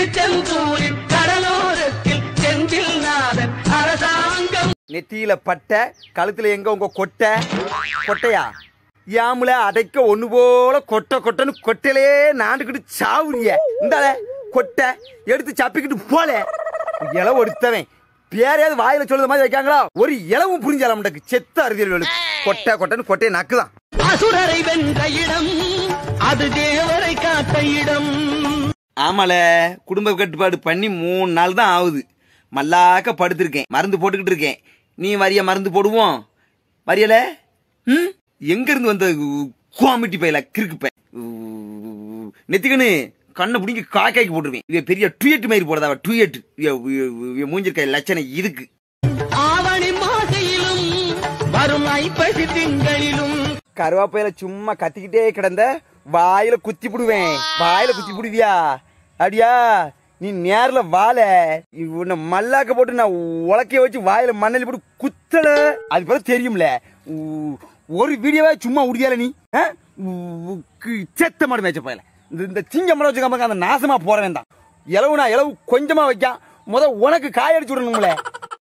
திருச்செந்தூரில் கடலோரத்தில் செந்தில் நாதன் அரசாங்கம் நெத்தியில பட்டை கழுத்துல எங்க உங்க கொட்டை கொட்டையா யாமுல அடைக்க ஒண்ணு போல கொட்டை கொட்டைன்னு கொட்டையிலே நாண்டுக்கிட்டு சாவுறிய இந்தால கொட்டை எடுத்து சப்பிக்கிட்டு போல இளவு எடுத்தவன் பேரையாவது வாயில சொல்லுற மாதிரி வைக்காங்களா ஒரு இளவும் புரிஞ்சால மண்டக்கு செத்த அறிவியல் கொட்டை கொட்டைன்னு கொட்டையை நக்குதான் அசுரரை வென்ற இடம் அது தேவரை காத்த இடம் ஆமால குடும்ப கட்டுப்பாடு பண்ணி மூணு நாள் தான் ஆகுது மல்லாக்க படுத்திருக்கேன் மருந்து போட்டுக்கிட்டு இருக்கேன் நீ வரிய மருந்து போடுவோம் வரியல ம் எங்க இருந்து வந்த கோமிட்டி பையில கிறுக்கு பை நெத்திக்கணு கண்ணை பிடிங்க காக்காய்க்கு போட்டுருவேன் இவ பெரிய டுயட் மாதிரி போடுறதா டுயட் மூஞ்சிருக்க லட்சணம் இதுக்கு ஆவணி மாசையிலும் வரும் ஐப்பசி திங்களிலும் கருவாப்பையில சும்மா கத்திக்கிட்டே கிடந்த வாயில குத்தி புடுவேன் வாயில குத்தி புடுவியா அப்படியா நீ நேர்ல வாழ உன்னை மல்லாக்க போட்டு நான் உலக்கைய வச்சு வாயில மண்ணலி போட்டு குத்தல அது பிறகு தெரியும்ல உ- ஒரு வீடியோவே சும்மா உறுதியால நீ ஆ? உ- கு- செத்த மாடு மேய்ச்ச போயல இந்த இந்த திங்க மரம் வச்சுக்காம அந்த நாசமா போறவன் தான் இளவுனா இளவு கொஞ்சமா வைக்கான் முத உனக்கு காய அடிச்சு விடணும்ல